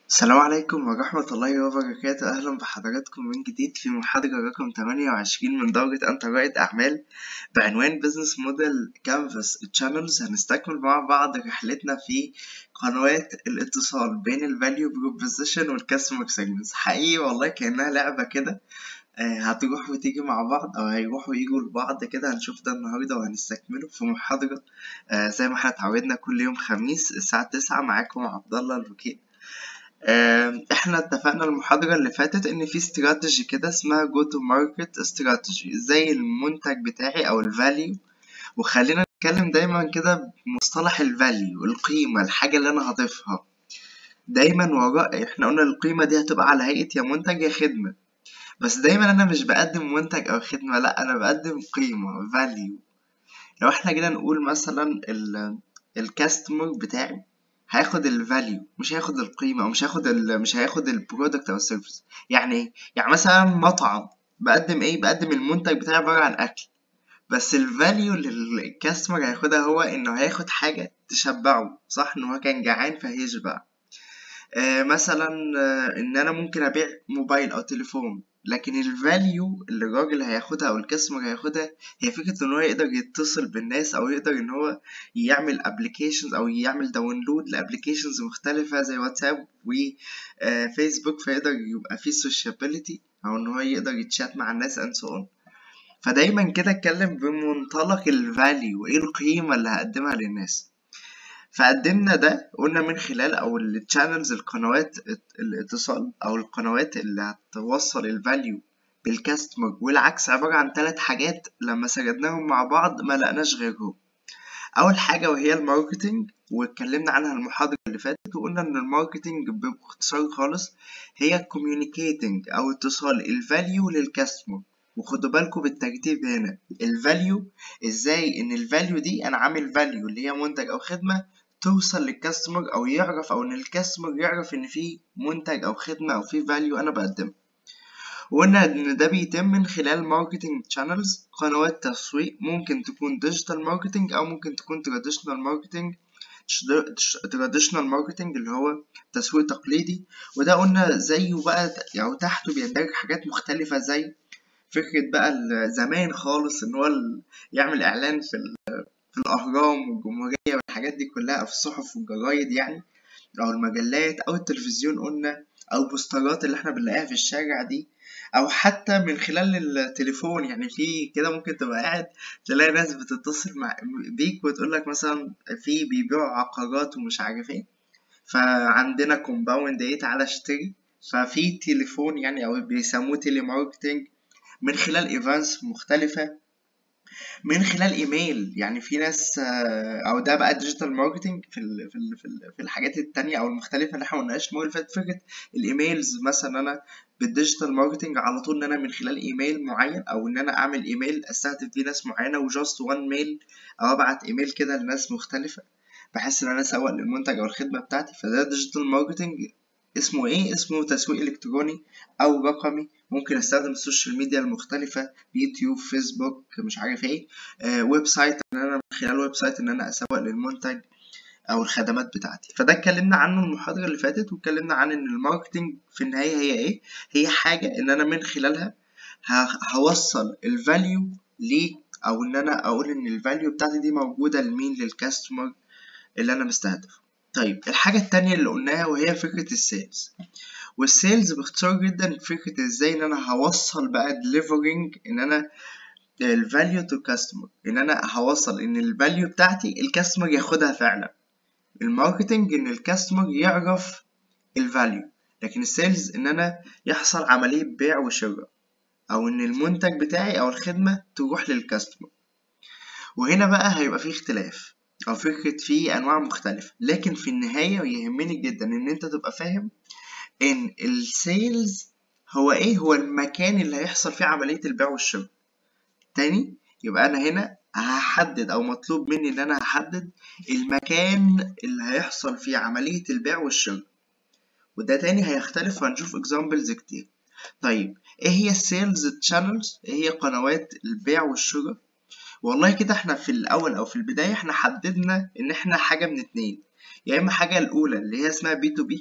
السلام عليكم ورحمة الله وبركاته أهلا بحضراتكم من جديد في محاضرة رقم 28 من دورة أنت رائد أعمال بعنوان بزنس موديل كانفاس تشانلز هنستكمل مع بعض رحلتنا في قنوات الاتصال بين الفاليو بروبوزيشن والكاستمر سيجمنتس حقيقي والله كأنها لعبة كده آه، هتروح وتيجي مع بعض أو هيروحوا يجوا لبعض كده هنشوف ده النهاردة وهنستكمله في محاضرة آه، زي ما احنا اتعودنا كل يوم خميس الساعة تسعة معاكم عبد الله الوكيل آه، احنا اتفقنا المحاضرة اللي فاتت ان في استراتيجي كده اسمها جو تو ماركت استراتيجي ازاي المنتج بتاعي او الفاليو وخلينا نتكلم دايما كده بمصطلح الفاليو القيمة الحاجة اللي انا هضيفها دايما وراء احنا قلنا القيمة دي هتبقى على هيئة يا منتج يا خدمة بس دايما انا مش بقدم منتج او خدمة لا انا بقدم قيمة فاليو لو احنا جينا نقول مثلا الكاستمر بتاعي هياخد الفاليو مش هياخد القيمة أو مش هياخد ال مش هياخد البرودكت أو السيرفيس يعني إيه؟ يعني مثلا مطعم بقدم إيه بقدم المنتج بتاعي عبارة عن أكل بس الفاليو اللي الكاستمر هياخدها هو إنه هياخد حاجة تشبعه صح إن هو كان جعان فهيشبع آه مثلا آه إن أنا ممكن أبيع موبايل أو تليفون لكن الفاليو اللي الراجل هياخدها او الكاستمر هياخدها هي فكره ان هو يقدر يتصل بالناس او يقدر ان هو يعمل ابلكيشنز او يعمل داونلود لابلكيشنز مختلفه زي واتساب وفيسبوك فيقدر يبقى فيه سوشيابيليتي او ان هو يقدر يتشات مع الناس and so on فدايما كده اتكلم بمنطلق الفاليو ايه القيمه اللي هقدمها للناس فقدمنا ده قلنا من خلال او التشانلز القنوات الاتصال او القنوات اللي هتوصل الفاليو بالكاستمر والعكس عبارة عن ثلاث حاجات لما سردناهم مع بعض ما لقناش غيرهم اول حاجة وهي الماركتينج واتكلمنا عنها المحاضرة اللي فاتت وقلنا ان الماركتينج باختصار خالص هي communicating او اتصال الفاليو للكاستمر وخدوا بالكم بالترتيب هنا الفاليو ازاي ان الفاليو دي انا عامل فاليو اللي هي منتج او خدمه توصل للكاستمر او يعرف او ان الكاستمر يعرف ان في منتج او خدمه او في فاليو انا بقدمه وقلنا ان ده بيتم من خلال ماركتنج تشانلز قنوات تسويق ممكن تكون ديجيتال ماركتنج او ممكن تكون تراديشنال ماركتنج تراديشنال ماركتنج اللي هو تسويق تقليدي وده قلنا زيه بقى او تحته بيندرج حاجات مختلفه زي فكرة بقى زمان خالص إن هو يعمل إعلان في, في الأهرام والجمهورية والحاجات دي كلها أو في الصحف والجرايد يعني أو المجلات أو التلفزيون قلنا أو بوسترات اللي إحنا بنلاقيها في الشارع دي أو حتى من خلال التليفون يعني في كده ممكن تبقى قاعد تلاقي ناس بتتصل مع بيك وتقول لك مثلا في بيبيعوا عقارات ومش عارف إيه فعندنا كومباوند إيه تعالى اشتري ففي تليفون يعني أو بيسموه تيلي ماركتينج من خلال ايفنتس مختلفة من خلال ايميل يعني في ناس او ده بقى ديجيتال ماركتنج في ال في ال في, ال في الحاجات التانية او المختلفة اللي احنا قلناش المرة اللي فاتت فكرة الايميلز مثلا انا بالديجيتال ماركتنج على طول ان انا من خلال ايميل معين او ان انا اعمل ايميل استهدف بيه ناس معينة وجاست وان ميل او ابعت ايميل كده لناس مختلفة بحس ان انا اسوق للمنتج او الخدمة بتاعتي فده ديجيتال ماركتنج اسمه ايه اسمه تسويق الكتروني او رقمي ممكن استخدم السوشيال ميديا المختلفة يوتيوب فيسبوك مش عارف ايه آه ويب سايت ان انا من خلال ويب سايت ان انا اسوق للمنتج او الخدمات بتاعتي فده اتكلمنا عنه المحاضرة اللي فاتت واتكلمنا عن ان الماركتنج في النهاية هي ايه هي حاجة ان انا من خلالها هوصل الفاليو ليه او ان انا اقول ان الفاليو بتاعتي دي موجودة لمين للكاستمر اللي انا مستهدفه طيب الحاجة التانية اللي قلناها وهي فكرة السيلز والسيلز باختصار جدا فكرة ازاي ان انا هوصل بقى delivering ان انا الفاليو تو كاستمر ان انا هوصل ان الفاليو بتاعتي الكاستمر ياخدها فعلا الماركتنج ان الكاستمر يعرف الفاليو لكن السيلز ان انا يحصل عملية بيع وشراء او ان المنتج بتاعي او الخدمة تروح للكاستمر وهنا بقى هيبقى فيه اختلاف او فكرة في انواع مختلفة لكن في النهاية يهمني جدا ان انت تبقى فاهم ان السيلز هو ايه هو المكان اللي هيحصل فيه عملية البيع والشراء تاني يبقى انا هنا هحدد او مطلوب مني ان انا هحدد المكان اللي هيحصل فيه عملية البيع والشراء وده تاني هيختلف وهنشوف اكزامبلز كتير طيب ايه هي السيلز تشانلز ايه هي قنوات البيع والشراء والله كده احنا في الاول او في البداية احنا حددنا ان احنا حاجة من اتنين يا اما حاجة الاولى اللي هي اسمها بي تو بي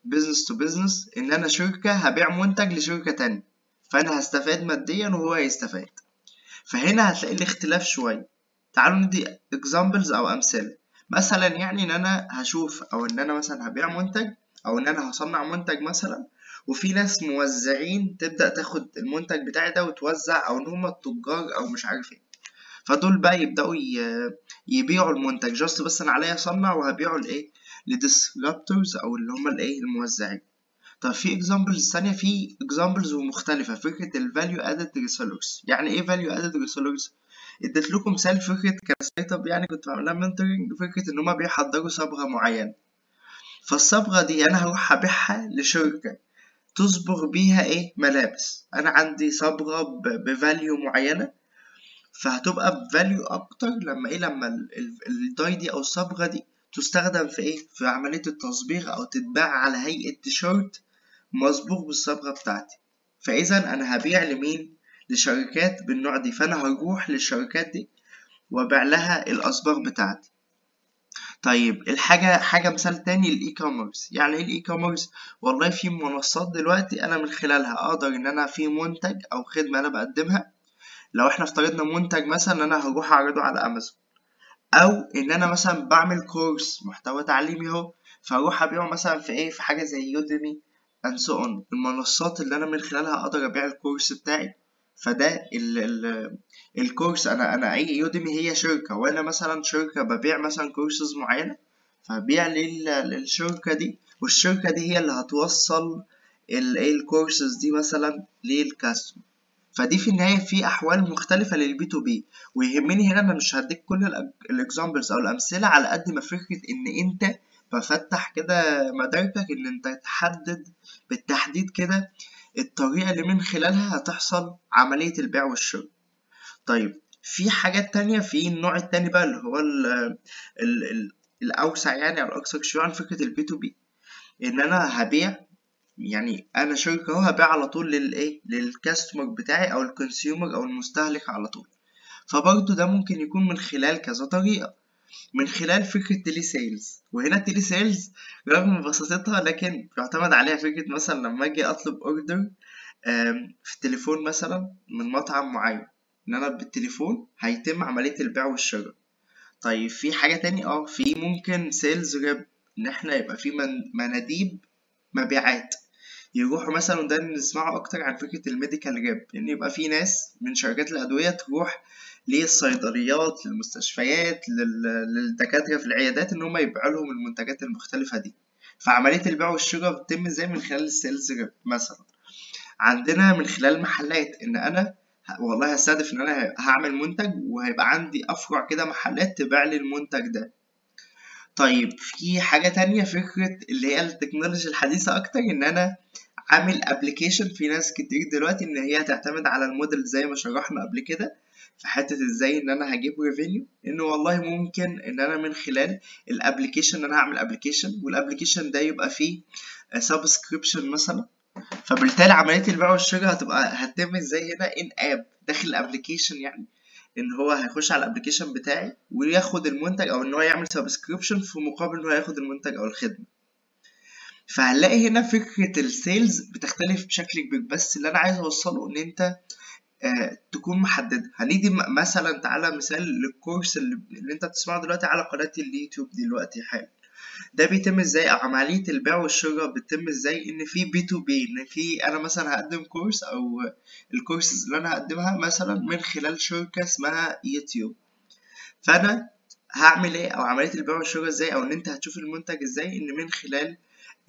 بزنس تو بزنس ان انا شركة هبيع منتج لشركة تانية فانا هستفاد ماديا وهو هيستفاد فهنا هتلاقي الاختلاف شوية تعالوا ندي examples او امثله مثلا يعني ان انا هشوف او ان انا مثلا هبيع منتج او ان انا هصنع منتج مثلا وفي ناس موزعين تبدا تاخد المنتج بتاعي ده وتوزع او ان هم التجار او مش عارف ايه فدول بقى يبداوا يبيعوا المنتج جاست بس انا عليا اصنع وهبيعه لايه لديسربتورز او اللي هم الايه الموزعين طب في اكزامبلز ثانيه في اكزامبلز مختلفه فكره الفاليو ادد ريسيلرز يعني ايه فاليو ادد ريسيلرز اديت لكم مثال فكره كستارت اب يعني كنت بعملها منتورنج فكره ان هما بيحضروا صبغه معينه فالصبغه دي انا هروح ابيعها لشركه تصبغ بيها ايه ملابس انا عندي صبغه بفاليو معينه فهتبقى بفاليو اكتر لما ايه لما الداي دي او الصبغه دي تستخدم في ايه في عمليه التصبيغ او تتباع على هيئه تيشيرت مصبوغ بالصبغه بتاعتي فاذا انا هبيع لمين لشركات بالنوع دي فانا هروح للشركات دي وابيع لها الاصباغ بتاعتي طيب الحاجة حاجة مثال تاني الاي كوميرس يعني ايه الاي كوميرس والله في منصات دلوقتي انا من خلالها اقدر ان انا في منتج او خدمة انا بقدمها لو احنا افترضنا منتج مثلا انا هروح اعرضه على امازون او ان انا مثلا بعمل كورس محتوى تعليمي اهو فاروح ابيعه مثلا في ايه في حاجة زي يوديمي and so on المنصات اللي انا من خلالها اقدر ابيع الكورس بتاعي فده ال ال الكورس انا انا اي يوديمي هي شركه وانا مثلا شركه ببيع مثلا كورسز معينه فبيع للشركه دي والشركه دي هي اللي هتوصل الايه الكورسز دي مثلا للكاستمر فدي في النهايه في احوال مختلفه للبي تو بي ويهمني هنا انا مش هديك كل الاكزامبلز او الامثله على قد ما فكره ان انت بفتح كده مداركك ان انت تحدد بالتحديد كده الطريقة اللي من خلالها هتحصل عملية البيع والشراء طيب في حاجات تانية في النوع التاني بقى اللي هو ال ال ال الأوسع يعني أو الأكثر شيوعا فكرة البي تو بي إن أنا هبيع يعني أنا شركة أهو هبيع على طول للإيه للكاستمر بتاعي أو الكونسيومر أو المستهلك على طول فبرضه ده ممكن يكون من خلال كذا طريقة من خلال فكرة تيلي سيلز وهنا التيلي سيلز رغم بساطتها لكن بيعتمد عليها فكرة مثلا لما أجي أطلب أوردر في التليفون مثلا من مطعم معين إن أنا بالتليفون هيتم عملية البيع والشراء طيب في حاجة تانية اه في ممكن سيلز ريب إن احنا يبقى في من مناديب مبيعات يروحوا مثلا وده نسمعه أكتر عن فكرة الميديكال ريب إن يبقى في ناس من شركات الأدوية تروح للصيدليات للمستشفيات للدكاترة في العيادات إن هم يبيعوا لهم المنتجات المختلفة دي فعملية البيع والشراء بتتم ازاي من خلال السيلز ريب مثلا عندنا من خلال محلات إن أنا والله هستهدف إن أنا هعمل منتج وهيبقى عندي أفرع كده محلات تبيع لي المنتج ده طيب في حاجة تانية فكرة اللي هي التكنولوجيا الحديثة أكتر إن أنا عامل ابلكيشن في ناس كتير دلوقتي ان هي تعتمد على الموديل زي ما شرحنا قبل كده في حته ازاي ان انا هجيب ريفينيو انه والله ممكن ان انا من خلال الابلكيشن ان انا هعمل ابلكيشن والابلكيشن ده يبقى فيه سبسكريبشن مثلا فبالتالي عمليه البيع والشراء هتبقى هتتم ازاي هنا ان اب داخل الابلكيشن يعني ان هو هيخش على الابلكيشن بتاعي وياخد المنتج او ان هو يعمل سبسكريبشن في مقابل ان هو ياخد المنتج او الخدمه فهنلاقي هنا فكرة السيلز بتختلف بشكل كبير بس اللي أنا عايز أوصله إن أنت آه تكون محدد هندي مثلا تعالى مثال للكورس اللي, اللي أنت بتسمعه دلوقتي على قناة اليوتيوب دلوقتي حالا ده بيتم ازاي او عملية البيع والشراء بتتم ازاي ان في بي تو بي ان في انا مثلا هقدم كورس او الكورسز اللي انا هقدمها مثلا من خلال شركة اسمها يوتيوب فانا هعمل ايه او عملية البيع والشراء ازاي او ان انت هتشوف المنتج ازاي ان من خلال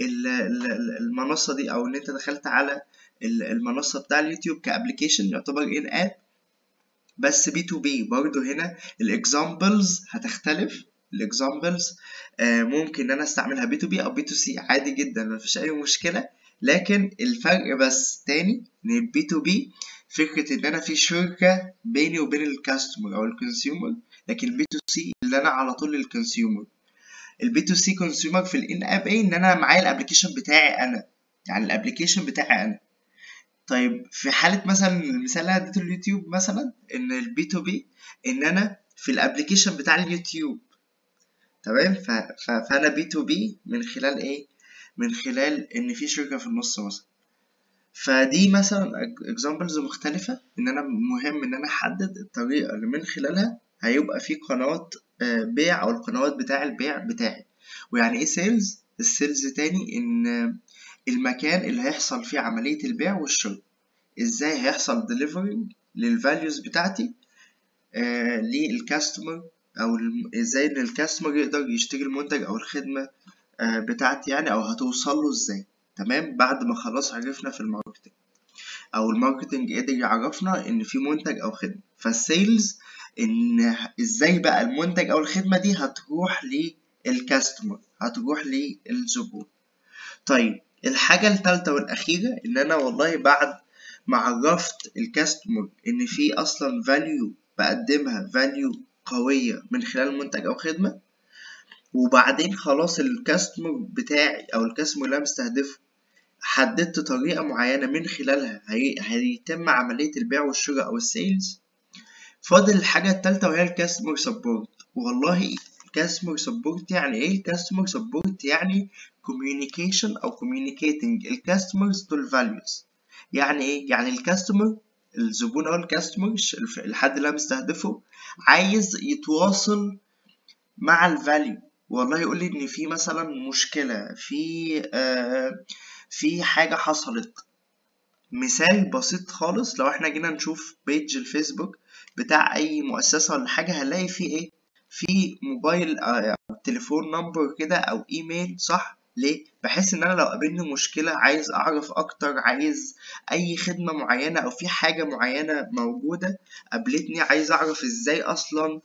المنصة دي أو إن أنت دخلت على المنصة بتاع اليوتيوب كأبليكيشن يعتبر إن آب بس بي تو بي برضه هنا الإكزامبلز هتختلف الإكزامبلز ممكن إن أنا أستعملها بي تو بي أو بي تو سي عادي جدا مفيش أي مشكلة لكن الفرق بس تاني إن البي تو بي فكرة إن أنا في شركة بيني وبين الكاستمر أو الكونسيومر لكن البي تو سي اللي أنا على طول الكونسيومر البي تو سي كونسيومر في الان اب ايه ان انا معايا الابلكيشن بتاعي انا يعني الابلكيشن بتاعي انا طيب في حاله مثلا المثال اللي اديته اليوتيوب مثلا ان البي تو بي ان انا في الابلكيشن بتاع اليوتيوب تمام فانا بي تو بي من خلال ايه من خلال ان في شركه في النص مثلا فدي مثلا اكزامبلز مختلفه ان انا مهم ان انا احدد الطريقه اللي من خلالها هيبقى في قنوات آه، بيع او القنوات بتاع البيع بتاعي ويعني ايه سيلز السيلز تاني ان المكان اللي هيحصل فيه عمليه البيع والشراء ازاي هيحصل ديليفري للفاليوز بتاعتي آه للكاستمر او الم- ازاي ان الكاستمر يقدر يشتري المنتج او الخدمه آه بتاعتي يعني او هتوصل له ازاي تمام بعد ما خلاص عرفنا في الماركتنج او الماركتنج قدر يعرفنا ان في منتج او خدمه فالسيلز ان ازاي بقى المنتج او الخدمه دي هتروح للكاستمر هتروح للزبون طيب الحاجة التالتة والأخيرة إن أنا والله بعد ما عرفت الكاستمر إن في أصلا فاليو بقدمها فاليو قوية من خلال منتج أو خدمة وبعدين خلاص الكاستمر بتاعي أو الكاستمر اللي أنا مستهدفه حددت طريقة معينة من خلالها هي... هيتم عملية البيع والشراء أو السيلز فاضل الحاجة التالتة وهي الكاستمر سبورت والله الكاستمر سبورت يعني ايه الكاستمر سبورت يعني communication او communicating الكاستمرز to values يعني ايه يعني الكاستمر الزبون او الكاستمر الحد اللي انا مستهدفه عايز يتواصل مع الفاليو والله يقول لي ان في مثلا مشكلة في آه في حاجة حصلت مثال بسيط خالص لو احنا جينا نشوف بيج الفيسبوك بتاع اي مؤسسة ولا حاجة هنلاقي فيه ايه في موبايل او تليفون نمبر كده او ايميل صح ليه بحيث ان انا لو قابلني مشكلة عايز اعرف اكتر عايز اي خدمة معينة او في حاجة معينة موجودة قابلتني عايز اعرف ازاي اصلا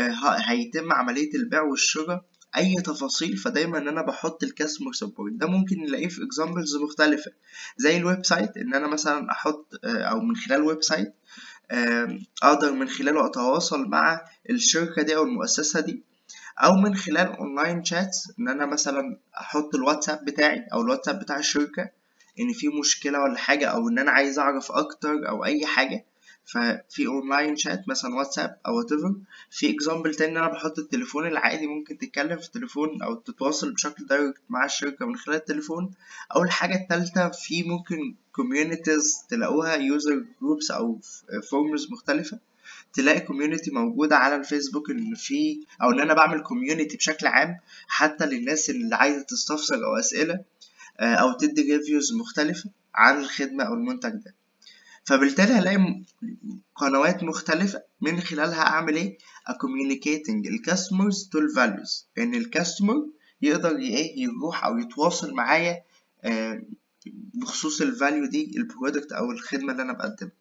هيتم عملية البيع والشراء اي تفاصيل فدايما ان انا بحط الكاستمر سبورت ده ممكن نلاقيه في اكزامبلز مختلفة زي الويب سايت ان انا مثلا احط او من خلال ويب سايت اقدر من خلاله اتواصل مع الشركة دي او المؤسسة دي او من خلال اونلاين شات ان انا مثلا احط الواتساب بتاعي او الواتساب بتاع الشركة ان في مشكلة ولا حاجة او ان انا عايز اعرف اكتر او اي حاجة ففي اونلاين شات مثلا واتساب او whatever في اكزامبل تاني ان انا بحط التليفون العادي ممكن تتكلم في التليفون او تتواصل بشكل دايركت مع الشركة من خلال التليفون او الحاجة التالتة في ممكن communities تلاقوها user groups او forums مختلفة تلاقي كوميونتي موجودة على الفيسبوك ان في او ان انا بعمل كوميونتي بشكل عام حتى للناس اللي عايزة تستفسر او اسئلة او تدي ريفيوز مختلفة عن الخدمة او المنتج ده فبالتالي هلاقي قنوات مختلفة من خلالها أعمل إيه؟ communicating الكاستمرز to values إن الكاستمر يقدر إيه يروح أو يتواصل معايا بخصوص الفاليو دي البرودكت أو الخدمة اللي أنا بقدمها.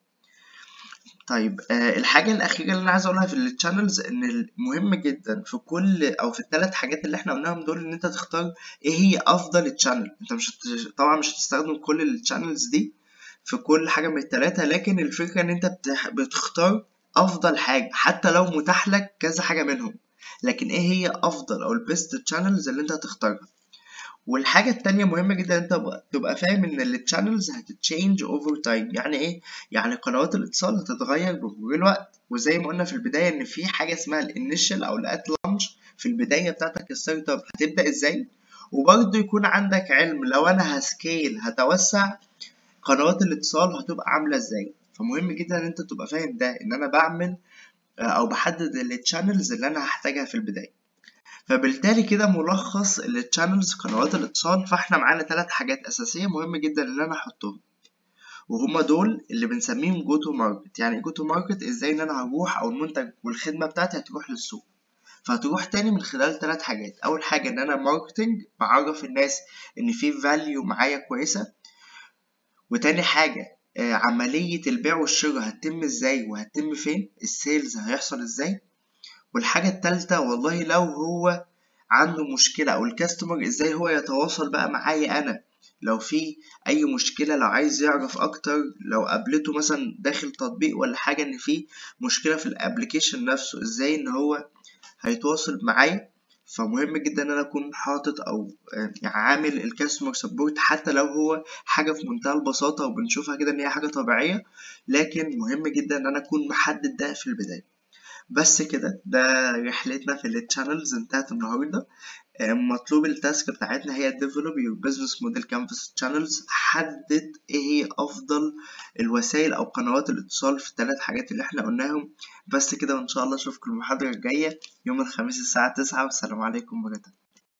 طيب الحاجة الأخيرة اللي أنا عايز أقولها في التشانلز إن المهم جدا في كل أو في الثلاث حاجات اللي إحنا قلناهم دول إن أنت تختار إيه هي أفضل تشانل، أنت مش طبعا مش هتستخدم كل التشانلز دي في كل حاجة من التلاتة لكن الفكرة إن أنت بتختار أفضل حاجة حتى لو متاح لك كذا حاجة منهم لكن إيه هي أفضل أو البيست تشانلز اللي أنت هتختارها والحاجة التانية مهمة جدا أنت تبقى فاهم إن التشانلز هتتشينج أوفر تايم يعني إيه؟ يعني قنوات الاتصال هتتغير بمرور الوقت وزي ما قلنا في البداية إن في حاجة اسمها الانيشال أو الأت لانش في البداية بتاعتك الستارت اب هتبدأ إزاي؟ وبرضه يكون عندك علم لو أنا هسكيل هتوسع قنوات الاتصال هتبقى عاملة ازاي فمهم جدا ان انت تبقى فاهم ده ان انا بعمل او بحدد التشانلز اللي انا هحتاجها في البداية فبالتالي كده ملخص التشانلز قنوات الاتصال فاحنا معانا ثلاث حاجات اساسية مهم جدا ان انا احطهم وهما دول اللي بنسميهم جو تو ماركت يعني جو تو ماركت ازاي ان انا هروح او المنتج والخدمة بتاعتي هتروح للسوق فهتروح تاني من خلال ثلاث حاجات اول حاجة ان انا ماركتنج بعرف الناس ان في فاليو معايا كويسة وتاني حاجة آه عملية البيع والشراء هتتم ازاي وهتتم فين السيلز هيحصل ازاي والحاجة التالتة والله لو هو عنده مشكلة او الكاستمر ازاي هو يتواصل بقى معايا انا لو في اي مشكلة لو عايز يعرف اكتر لو قابلته مثلا داخل تطبيق ولا حاجة ان في مشكلة في الابليكيشن نفسه ازاي ان هو هيتواصل معايا فمهم جدا ان انا اكون حاطط او عامل الكاستمر سبورت حتى لو هو حاجه في منتهى البساطه وبنشوفها كده ان هي حاجه طبيعيه لكن مهم جدا ان انا اكون محدد ده في البدايه بس كده ده رحلتنا في التشانلز انتهت النهارده مطلوب التاسك بتاعتنا هي develop your business model canvas channels حدد ايه هي افضل الوسائل او قنوات الاتصال في الثلاث حاجات اللي احنا قلناهم بس كده وان شاء الله اشوفكم المحاضرة الجاية يوم الخميس الساعة تسعة والسلام عليكم ورحمة